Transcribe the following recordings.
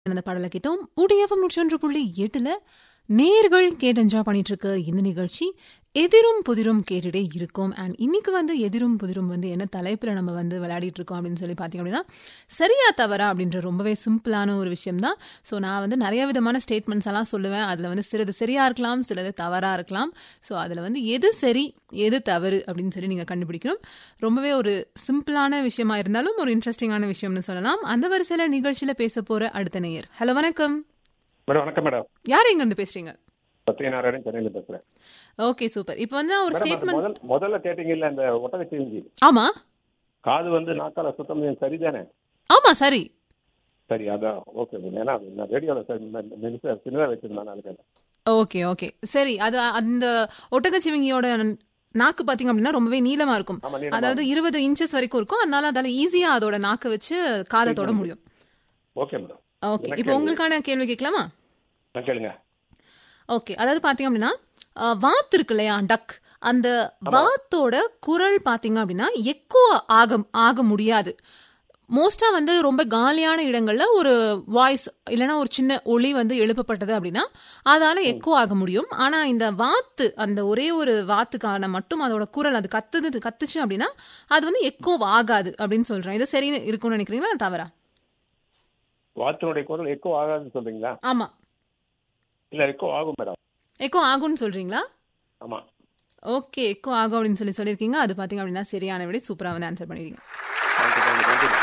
அந்த பாடலை கேட்டோம் உடையஃபம் நூற்றொன்று புள்ளி எட்டுல நேர்கள் கேட்டு என்ஜாய் பண்ணிட்டு இருக்க இந்த நிகழ்ச்சி எதிரும் புதிரும் கேட்டுட்டே இருக்கும் அண்ட் இன்னைக்கு வந்து எதிரும் புதிரும் வந்து என்ன தலைப்புல நம்ம வந்து விளையாடிட்டு இருக்கோம் அப்படின்னு சொல்லி பார்த்தீங்க அப்படின்னா சரியா தவறா அப்படின்ற ரொம்பவே சிம்பிளான ஒரு விஷயம் தான் ஸோ நான் வந்து நிறைய விதமான ஸ்டேட்மெண்ட்ஸ் எல்லாம் சொல்லுவேன் அதில் வந்து சிலது சரியா இருக்கலாம் சிலது தவறா இருக்கலாம் ஸோ அதில் வந்து எது சரி எது தவறு அப்படின்னு சொல்லி நீங்கள் கண்டுபிடிக்கணும் ரொம்பவே ஒரு சிம்பிளான விஷயமா இருந்தாலும் ஒரு இன்ட்ரெஸ்டிங்கான விஷயம்னு சொல்லலாம் அந்த வரிசையில் நிகழ்ச்சியில் பேச போற அடுத்த நேயர் ஹலோ வணக்கம் மேடம் வணக்கம் மேடம் யார் எங்க இருந்து பேசுறீங்க சத்யநாராயணன் சென்னையில பேசுறேன் ஓகே சூப்பர் இப்போ வந்து நான் ஒரு மேடம் அது ஸ்டேட்மெண்ட் முதல் முதல்ல கேட்டீங்கல்ல அந்த ஒட்டக சிவிங்கி ஆமா காது வந்து நாக்கால சுத்தம் செய்யும் சரிதானே ஆமா சரி சரி அதான் ஓகே ஏன்னா நான் ரேடியோல மெலிசா சின்னதா வச்சிருந்தேன் நாலு கேட்டேன் ஓகே ஓகே சரி அது அந்த ஒட்டகச்சிவிங்கியோட நாக்கு பாத்தீங்க அப்படின்னா ரொம்பவே நீளமா இருக்கும் ஆமா, நீளமா அதாவது இருபது இன்ச்சஸ் வரைக்கும் இருக்கும் அதனால அதால ஈஸியா அதோட நாக்கை வச்சு காதை தொட முடியும் ஓகே மேடம் ஓகே என்ன இப்போ கேள்வி? உங்களுக்கான கேள்வி கேட்கலாமா நான் கேளுங்க ஓகே அதாவது பாத்தீங்க அப்படின்னா அஹ், வாத்து இருக்கு இல்லையா டக் அந்த வாத்தோட குரல் பாத்தீங்க அப்படின்னா எக்கோ ஆக ஆக முடியாது மோஸ்டா வந்து ரொம்ப காலியான இடங்கள்ல ஒரு வாய்ஸ் இல்லைன்னா ஒரு சின்ன ஒளி வந்து எழுப்பப்பட்டது அப்படின்னா அதால எக்கோ ஆக முடியும் ஆனா இந்த வாத்து அந்த ஒரே ஒரு வாத்துக்கான மட்டும் அதோட குரல் அது கத்துது கத்துச்சு அப்படின்னா அது வந்து எக்கோ ஆகாது அப்படின்னு சொல்றேன் இது சரி இருக்கும்னு நினைக்கிறீங்களா தவறா வாத்தினுடைய குரல் எக்கோ ஆகாதுன்னு சொல்றீங்களா ஆமா இல்ல எக்கோ ஆகும் மேடம் எக்கோ ஆகும்னு சொல்றீங்களா ஆமா ஓகே எக்கோ ஆகும் அப்படின்னு சொல்லி சொல்லியிருக்கீங்க அது பார்த்தீங்க அப்படின்னா சரியான விட சூப்பராக வந்து ஆன்சர் பண்ணிடுங்க தேங்க்யூ தேங்க்யூ தேங்க்யூ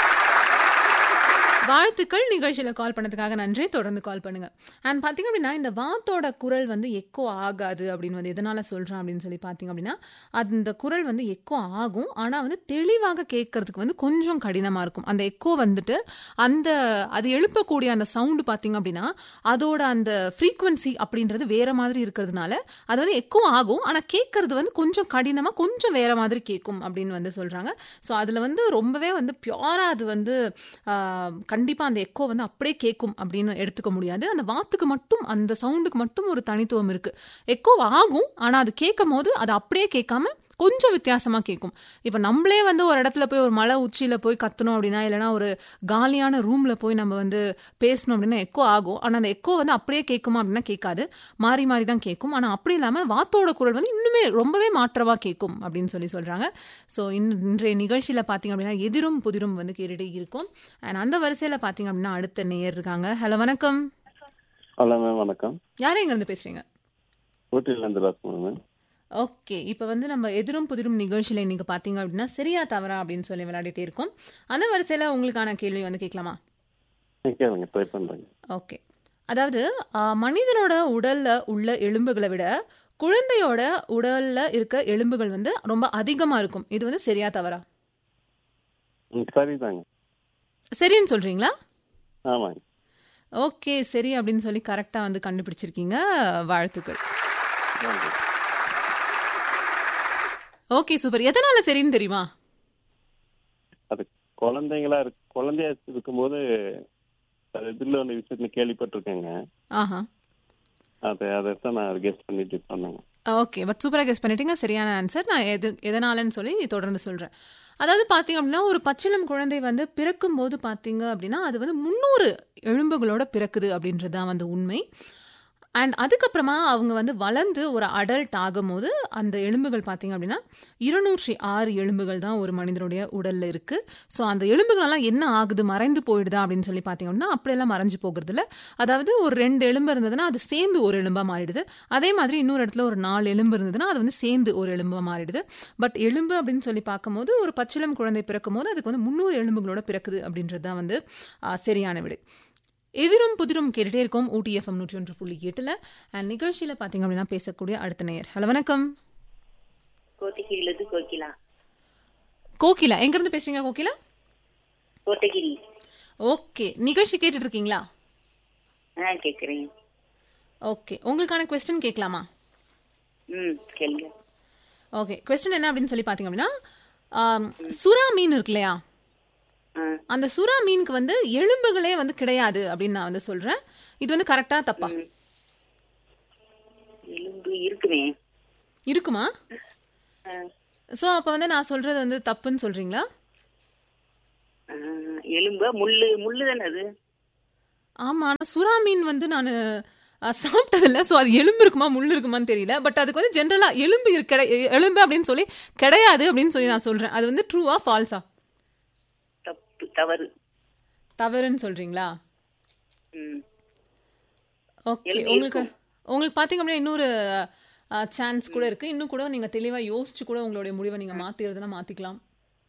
வாழ்த்துக்கள் நிகழ்ச்சியில் கால் பண்ணதுக்காக நன்றி தொடர்ந்து கால் பண்ணுங்க அண்ட் பார்த்தீங்க அப்படின்னா இந்த வாத்தோட குரல் வந்து எக்கோ ஆகாது அப்படின்னு வந்து எதனால சொல்றேன் அப்படின்னு சொல்லி பார்த்தீங்க அப்படின்னா அந்த குரல் வந்து எக்கோ ஆகும் ஆனால் வந்து தெளிவாக கேட்கறதுக்கு வந்து கொஞ்சம் கடினமாக இருக்கும் அந்த எக்கோ வந்துட்டு அந்த அது எழுப்பக்கூடிய அந்த சவுண்டு பார்த்தீங்க அப்படின்னா அதோட அந்த ஃப்ரீக்குவன்சி அப்படின்றது வேற மாதிரி இருக்கிறதுனால அது வந்து எக்கோ ஆகும் ஆனால் கேட்கறது வந்து கொஞ்சம் கடினமாக கொஞ்சம் வேற மாதிரி கேட்கும் அப்படின்னு வந்து சொல்றாங்க ஸோ அதில் வந்து ரொம்பவே வந்து பியூரா அது வந்து கண்டிப்பாக அந்த எக்கோ வந்து அப்படியே கேட்கும் அப்படின்னு எடுத்துக்க முடியாது அந்த வாத்துக்கு மட்டும் அந்த சவுண்டுக்கு மட்டும் ஒரு தனித்துவம் இருக்கு எக்கோ ஆகும் ஆனால் அது கேட்கும் போது அது அப்படியே கேட்காம கொஞ்சம் வித்தியாசமா கேட்கும் இப்போ நம்மளே வந்து ஒரு இடத்துல போய் ஒரு மலை உச்சியில போய் கத்தணும் அப்படின்னா இல்லைன்னா ஒரு காலியான ரூம்ல போய் நம்ம வந்து பேசணும் அப்படின்னா எக்கோ ஆகும் ஆனால் அந்த எக்கோ வந்து அப்படியே கேட்குமா அப்படின்னா கேட்காது மாறி மாறி தான் கேட்கும் ஆனால் அப்படி இல்லாமல் வாத்தோட குரல் வந்து இன்னுமே ரொம்பவே மாற்றவா கேட்கும் அப்படின்னு சொல்லி சொல்றாங்க ஸோ இன்றைய நிகழ்ச்சியில பார்த்தீங்க அப்படின்னா எதிரும் புதிரும் வந்து கேட்டுட்டே இருக்கும் அண்ட் அந்த வரிசையில பார்த்தீங்க அப்படின்னா அடுத்த நேயர் இருக்காங்க ஹலோ வணக்கம் ஹலோ மேம் வணக்கம் யாரும் எங்க இருந்து பேசுறீங்க ஊட்டியிலேருந்து ராஜ்குமார் மேம் ஓகே இப்போ வந்து நம்ம எதிரும் புதிரும் நிகழ்ச்சியில் இன்னைக்கு பார்த்தீங்க அப்படின்னா சரியா தவறா அப்படின்னு சொல்லி விளையாடிட்டே இருக்கோம் அந்த வரிசையில் உங்களுக்கான கேள்வி வந்து கேட்கலாமா கேளுங்க ட்ரை பண்ணுறேங்க ஓகே அதாவது ஆ, மனிதனோட உடல்ல உள்ள எலும்புகளை விட குழந்தையோட உடல்ல இருக்க எலும்புகள் வந்து ரொம்ப அதிகமா இருக்கும் இது வந்து சரியா தவறா ம் சரிதாங்க சரின்னு சொல்றீங்களா ஆமாங்க ஓகே சரி அப்படின்னு சொல்லி கரெக்டா வந்து கண்டுபிடிச்சிருக்கீங்க வாழ்த்துக்கள் நன்றி ஓகே சூப்பர் எதனால சரின்னு தெரியுமா அது குழந்தைங்களா இருக்கு குழந்தையா இருக்கும்போது அது இதில் ஒன்று விஷயத்துல கேள்விப்பட்டிருக்கேங்க ஆஹா அதை அதை தான் நான் கெஸ்ட் பண்ணிட்டு சொன்னேங்க ஓகே பட் சூப்பராக கெஸ் பண்ணிட்டீங்க சரியான ஆன்சர் நான் எது எதனாலன்னு சொல்லி தொடர்ந்து சொல்கிறேன் அதாவது பார்த்தீங்க அப்படின்னா ஒரு பச்சிளம் குழந்தை வந்து பிறக்கும்போது பார்த்தீங்க அப்படின்னா அது வந்து முந்நூறு எலும்புகளோட பிறக்குது அப்படின்றது தான் வந்து உண்மை அண்ட் அதுக்கப்புறமா அவங்க வந்து வளர்ந்து ஒரு அடல்ட் ஆகும்போது அந்த எலும்புகள் பார்த்தீங்க அப்படின்னா இருநூற்றி ஆறு எலும்புகள் தான் ஒரு மனிதனுடைய உடல்ல இருக்கு ஸோ அந்த எலும்புகளெல்லாம் என்ன ஆகுது மறைந்து போயிடுதா அப்படின்னு சொல்லி பார்த்தீங்க அப்படின்னா அப்படியெல்லாம் மறைஞ்சு போகிறது இல்ல அதாவது ஒரு ரெண்டு எலும்பு இருந்ததுன்னா அது சேர்ந்து ஒரு எலும்பா மாறிடுது அதே மாதிரி இன்னொரு இடத்துல ஒரு நாலு எலும்பு இருந்ததுன்னா அது வந்து சேர்ந்து ஒரு எலும்பா மாறிடுது பட் எலும்பு அப்படின்னு சொல்லி பார்க்கும்போது ஒரு பச்சிளம் குழந்தை பிறக்கும் போது அதுக்கு வந்து முந்நூறு எலும்புகளோட பிறக்குது அப்படின்றது தான் வந்து ஆ, சரியான விடை எதிரும் புதிரும் கேட்டுட்டே இருக்கோம் ஊட்டி எஃப்எம் நூற்றி ஒன்று புள்ளி எட்டுல அண்ட் நிகழ்ச்சியில பாத்தீங்க அப்படின்னா பேசக்கூடிய அடுத்த நேயர் ஹலோ வணக்கம் கோத்தகிரியிலிருந்து கோகிலா கோகிலா எங்க இருந்து பேசுறீங்க கோகிலா கோத்தகிரி ஓகே நிகழ்ச்சி கேட்டுட்டு இருக்கீங்களா ஆ கேக்குறேன் ஓகே உங்களுக்கான கொஸ்டின் கேட்கலாமா ம் கேளுங்க ஓகே கொஸ்டின் என்ன அப்படின்னு சொல்லி பாத்தீங்க அப்படின்னா ஆம், சுறா மீன் இருக்கு இல்லையா ஆ அந்த சுறா மீனுக்கு வந்து எலும்புகளே வந்து கிடையாது அப்படின்னு நான் வந்து சொல்றேன் இது வந்து கரெக்டா தப்பா எலும்பு இருக்குமே இருக்குமா ஆ, சோ அப்ப வந்து நான் சொல்றது வந்து தப்புன்னு சொல்றீங்களா ஆ, எலும்பு முள்ளு முள்ளு தானே அது ஆமா ஆனா சுறா மீன் வந்து நான் சாப்பிட்டதில்ல ஸோ அது எலும்பு இருக்குமா முள் இருக்குமான்னு தெரியல பட் அதுக்கு வந்து ஜென்ரலா எலும்பு இரு- கிடை எலும்பு அப்படின்னு சொல்லி கிடையாது அப்படின்னு சொல்லி நான் சொல்றேன் அது வந்து ட்ரூவா ஃபால்ஸா தப்பு தவறு தவறுன்னு சொல்றீங்களா ம் ஓகே எலும்பு உங்களுக்கு இருக்கும். உங்களுக்கு பாத்தீங்க அப்படின்னா இன்னொரு சான்ஸ் கூட இருக்கு இன்னும் கூட நீங்க தெளிவா யோசிச்சு கூட உங்களுடைய முடிவை நீங்க மாத்திறதுனா மாத்திக்கலாம்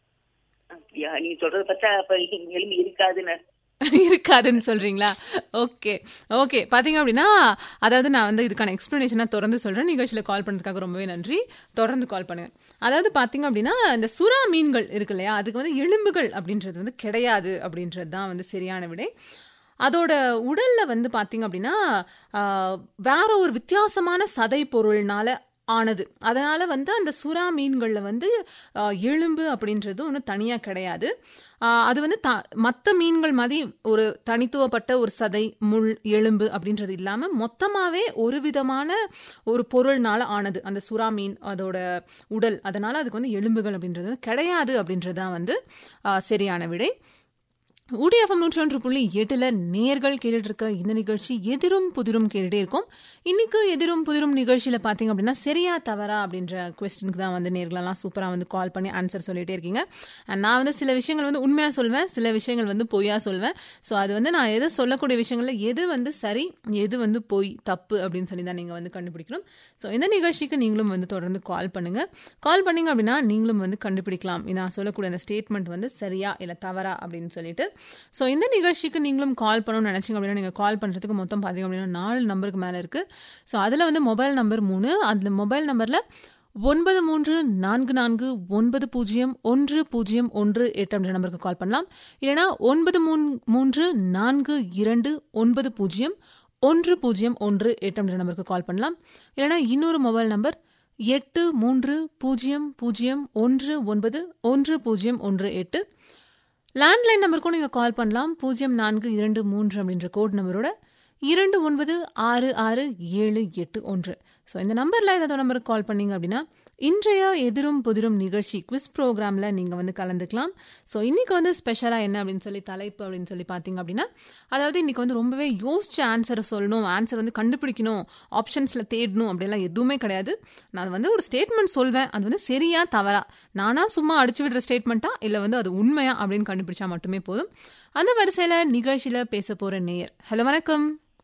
அப்படியா நீங்க சொல்றத பார்த்தா அப்ப எலும்பு இருக்காதுன்னு இருக்காதுன்னு சொல்றீங்களா ஓகே ஓகே பாத்தீங்க அப்படின்னா அதாவது நான் வந்து இதுக்கான எக்ஸ்பிளனேஷனா தொடர்ந்து சொல்றேன் நிகழ்ச்சியில கால் பண்ணதுக்காக ரொம்பவே நன்றி தொடர்ந்து கால் பண்ணுங்க அதாவது பாத்தீங்க அப்படின்னா இந்த சுறா மீன்கள் இருக்கு இல்லையா அதுக்கு வந்து எலும்புகள் அப்படின்றது வந்து கிடையாது அப்படின்றது தான் வந்து சரியான விடை அதோட உடல்ல வந்து பாத்தீங்க அப்படின்னா ஆஹ், வேற ஒரு வித்தியாசமான சதை பொருள்னால ஆனது அதனால வந்து அந்த சுறா மீன்கள்ல வந்து ஆஹ், எலும்பு அப்படின்றது ஒன்றும் தனியா கிடையாது ஆஹ், அது வந்து த மற்ற மீன்கள் மாதிரி ஒரு தனித்துவப்பட்ட ஒரு சதை முள் எலும்பு அப்படின்றது இல்லாம மொத்தமாவே ஒரு விதமான ஒரு பொருள்னால ஆனது அந்த சுறா மீன் அதோட உடல் அதனால அதுக்கு வந்து எலும்புகள் அப்படின்றது வந்து கிடையாது அப்படின்றது தான் வந்து ஆஹ், சரியான விடை ஊடிஎஃப்எம் நூற்றி ஒன்று புள்ளி எட்டுல நேர்கள் கேட்டுட்டு இருக்க இந்த நிகழ்ச்சி எதிரும் புதிரும் கேட்டுட்டே இருக்கும் இன்னைக்கு எதிரும் புதிரும் நிகழ்ச்சியில பாத்தீங்க அப்படின்னா சரியா தவறா அப்படின்ற கொஸ்டினுக்கு தான் வந்து நேர்களெல்லாம் சூப்பரா வந்து கால் பண்ணி ஆன்சர் சொல்லிட்டே இருக்கீங்க And நான் வந்து சில விஷயங்கள் வந்து உண்மையா சொல்வேன் சில விஷயங்கள் வந்து பொய்யா சொல்வேன் ஸோ அது வந்து நான் எது சொல்லக்கூடிய விஷயங்கள்ல எது வந்து சரி எது வந்து பொய் தப்பு அப்படின்னு சொல்லி தான் நீங்க வந்து கண்டுபிடிக்கணும் ஸோ இந்த நிகழ்ச்சிக்கு நீங்களும் வந்து தொடர்ந்து கால் பண்ணுங்க கால் பண்ணீங்க அப்படின்னா நீங்களும் வந்து கண்டுபிடிக்கலாம் நான் சொல்லக்கூடிய அந்த ஸ்டேட்மெண்ட் வந்து சரியா இல்லை தவறா அப்படின்னு சொல்லிட்டு ஸோ இந்த நிகழ்ச்சிக்கு நீங்களும் கால் பண்ணணும்னு நினைச்சீங்க அப்படின்னா நீங்கள் கால் பண்ணுறதுக்கு மொத்தம் பார்த்தீங்க அப்படின்னா நாலு நம்பருக்கு மேலே இருக்கு ஸோ அதில் வந்து மொபைல் நம்பர் மூணு அந்த மொபைல் நம்பரில் ஒன்பது மூன்று நான்கு நான்கு ஒன்பது பூஜ்ஜியம் ஒன்று பூஜ்ஜியம் ஒன்று எட்டு என்ற நம்பருக்கு கால் பண்ணலாம் இல்லைனா ஒன்பது மூன் மூன்று நான்கு இரண்டு ஒன்பது பூஜ்ஜியம் ஒன்று பூஜ்ஜியம் ஒன்று எட்டு என்ற நம்பருக்கு கால் பண்ணலாம் இல்லைனா இன்னொரு மொபைல் நம்பர் எட்டு மூன்று பூஜ்ஜியம் பூஜ்ஜியம் ஒன்று ஒன்பது ஒன்று பூஜ்ஜியம் ஒன்று எட்டு லேண்ட்லைன் நம்பருக்கும் நீங்கள் கால் பண்ணலாம் பூஜ்ஜியம் நான்கு இரண்டு மூன்று அப்படின்ற கோட் நம்பரோட இரண்டு ஒன்பது ஆறு ஆறு ஏழு எட்டு ஒன்று ஸோ இந்த நம்பரில் ஏதாவது நம்பருக்கு கால் பண்ணீங்க அப்படின்னா இன்றைய எதிரும் புதிரும் நிகழ்ச்சி குவிஸ் ப்ரோக்ராமில் நீங்கள் வந்து கலந்துக்கலாம் ஸோ இன்னைக்கு வந்து ஸ்பெஷலாக என்ன அப்படின்னு சொல்லி தலைப்பு அப்படின்னு சொல்லி பார்த்தீங்க அப்படின்னா அதாவது இன்னைக்கு வந்து ரொம்பவே யோசிச்சு ஆன்சரை சொல்லணும் ஆன்சர் வந்து கண்டுபிடிக்கணும் ஆப்ஷன்ஸில் தேடணும் அப்படிலாம் எதுவுமே கிடையாது நான் வந்து ஒரு ஸ்டேட்மெண்ட் சொல்வேன் அது வந்து சரியா தவறா நானா சும்மா அடிச்சு விடுற ஸ்டேட்மெண்ட்டா இல்லை வந்து அது உண்மையா அப்படின்னு கண்டுபிடிச்சா மட்டுமே போதும் அந்த வரிசையில் நிகழ்ச்சியில் பேச போகிற நேயர் ஹலோ வணக்கம்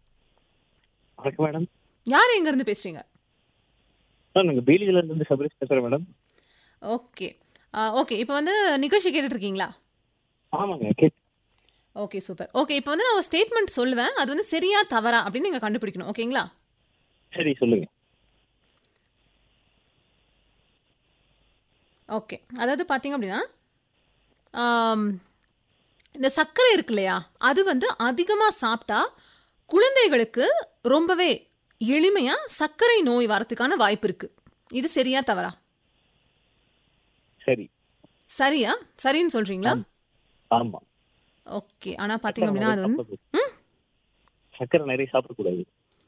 வணக்கம் மேடம் யார் எங்கேருந்து பேசுறீங்க மேம் நாங்கள் பீலியில இருந்து சபரிஷ் பேசுறேன் மேடம் ஓகே ஓகே இப்போ வந்து நிகழ்ச்சி கேட்டுட்டு இருக்கீங்களா ஆமாங்க கே ஓகே சூப்பர் ஓகே இப்போ வந்து நான் ஒரு ஸ்டேட்மெண்ட் சொல்லுவேன் அது வந்து சரியா தவறா அப்படின்னு நீங்கள் கண்டுபிடிக்கணும் ஓகேங்களா சரி சொல்லுங்க ஓகே அதாவது பார்த்தீங்க அப்படின்னா ஆம், இந்த சர்க்கரை இருக்கு இல்லையா அது வந்து அதிகமாக சாப்பிட்டா குழந்தைகளுக்கு ரொம்பவே எளிமையா சர்க்கரை நோய் வரதுக்கான வாய்ப்பு இருக்கு இது சரியா தவறா சரி சரியா சரின்னு சொல்றீங்களா ஆமா ஓகே ஆனா பாத்தீங்க அப்படின்னா அது வந்து ம்? சக்கரை நிறைய சாப்பிடக்கூடாது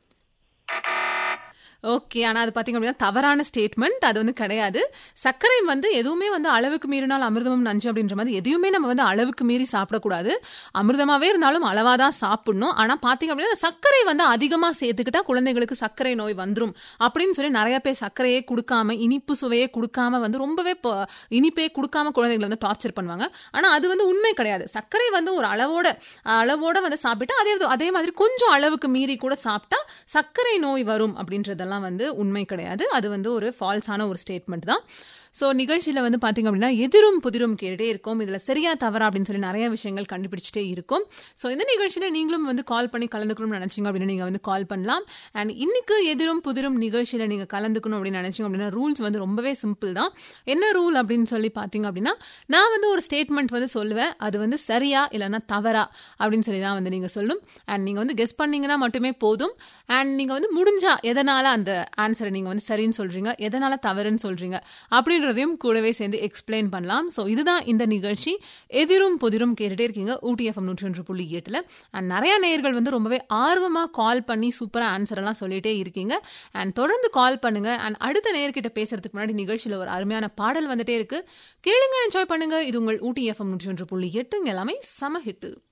ஓகே ஆனா அது பாத்தீங்க அப்படின்னா தவறான ஸ்டேட்மெண்ட் அது வந்து கிடையாது சர்க்கரை வந்து எதுவுமே வந்து அளவுக்கு மீறினால் அமிர்தமும் நஞ்சு அப்படின்ற மாதிரி எதையுமே நம்ம வந்து அளவுக்கு மீறி சாப்பிடக்கூடாது அமிர்தமாவே இருந்தாலும் அளவா தான் சாப்பிடணும் ஆனா பாத்தீங்க அப்படின்னா அந்த சர்க்கரை வந்து அதிகமா சேர்த்துக்கிட்டா குழந்தைகளுக்கு சர்க்கரை நோய் வந்துரும் அப்படின்னு சொல்லி நிறைய பேர் சர்க்கரையே கொடுக்காம இனிப்பு சுவையே கொடுக்காம வந்து ரொம்பவே ப- இனிப்பே கொடுக்காம குழந்தைகளை வந்து டார்ச்சர் பண்ணுவாங்க ஆனா அது வந்து உண்மை கிடையாது சர்க்கரை வந்து ஒரு அளவோட அளவோட வந்து சாப்பிட்டா அதே அதே மாதிரி கொஞ்சம் அளவுக்கு மீறி கூட சாப்பிட்டா சர்க்கரை நோய் வரும் அப்படின்றதெல்லாம் வந்து உண்மை கிடையாது அது வந்து ஒரு ஃபால்ஸான ஒரு ஸ்டேட்மெண்ட் தான் ஸோ நிகழ்ச்சியில் வந்து பார்த்தீங்க அப்படின்னா எதிரும் புதிரும் கேட்டுட்டே இருக்கும் இதில் சரியா தவறா அப்படின்னு சொல்லி நிறைய விஷயங்கள் கண்டுபிடிச்சிட்டே இருக்கும் ஸோ இந்த நிகழ்ச்சியில் நீங்களும் வந்து கால் பண்ணி கலந்துக்கணும்னு நினச்சிங்க அப்படின்னு நீங்கள் வந்து கால் பண்ணலாம் அண்ட் இன்னைக்கு எதிரும் புதிரும் நிகழ்ச்சியில் நீங்கள் கலந்துக்கணும் அப்படின்னு நினச்சிங்க அப்படின்னா ரூல்ஸ் வந்து ரொம்பவே சிம்பிள் தான் என்ன ரூல் அப்படின்னு சொல்லி பார்த்தீங்க அப்படின்னா நான் வந்து ஒரு ஸ்டேட்மெண்ட் வந்து சொல்லுவேன் அது வந்து சரியா இல்லைன்னா தவறா அப்படின்னு சொல்லி தான் வந்து நீங்கள் சொல்லணும் அண்ட் நீங்கள் வந்து கெஸ் பண்ணீங்கன்னா மட்டுமே போதும் அண்ட் நீங்கள் வந்து முடிஞ்சா எதனால அந்த ஆன்சரை நீங்கள் வந்து சரின்னு சொல்றீங்க எதனால தவறுன்னு சொல்றீங்க அப்படின்றதையும் கூடவே சேர்ந்து எக்ஸ்பிளைன் பண்ணலாம் ஸோ இதுதான் இந்த நிகழ்ச்சி எதிரும் புதிரும் கேட்டுட்டே இருக்கீங்க ஊட்டி எஃப்எம் நூற்றி ஒன்று புள்ளி எட்டில் அண்ட் நிறைய நேயர்கள் வந்து ரொம்பவே ஆர்வமாக கால் பண்ணி சூப்பராக ஆன்சர் எல்லாம் சொல்லிட்டே இருக்கீங்க அண்ட் தொடர்ந்து கால் பண்ணுங்க அண்ட் அடுத்த நேயர்கிட்ட பேசுறதுக்கு முன்னாடி நிகழ்ச்சியில் ஒரு அருமையான பாடல் வந்துட்டே இருக்கு கேளுங்க என்ஜாய் பண்ணுங்க இது உங்கள் ஊட்டி எஃப்எம் நூற்றி ஒன்று புள்ளி எட்டுங்க எல்லாமே சம ஹிட்டு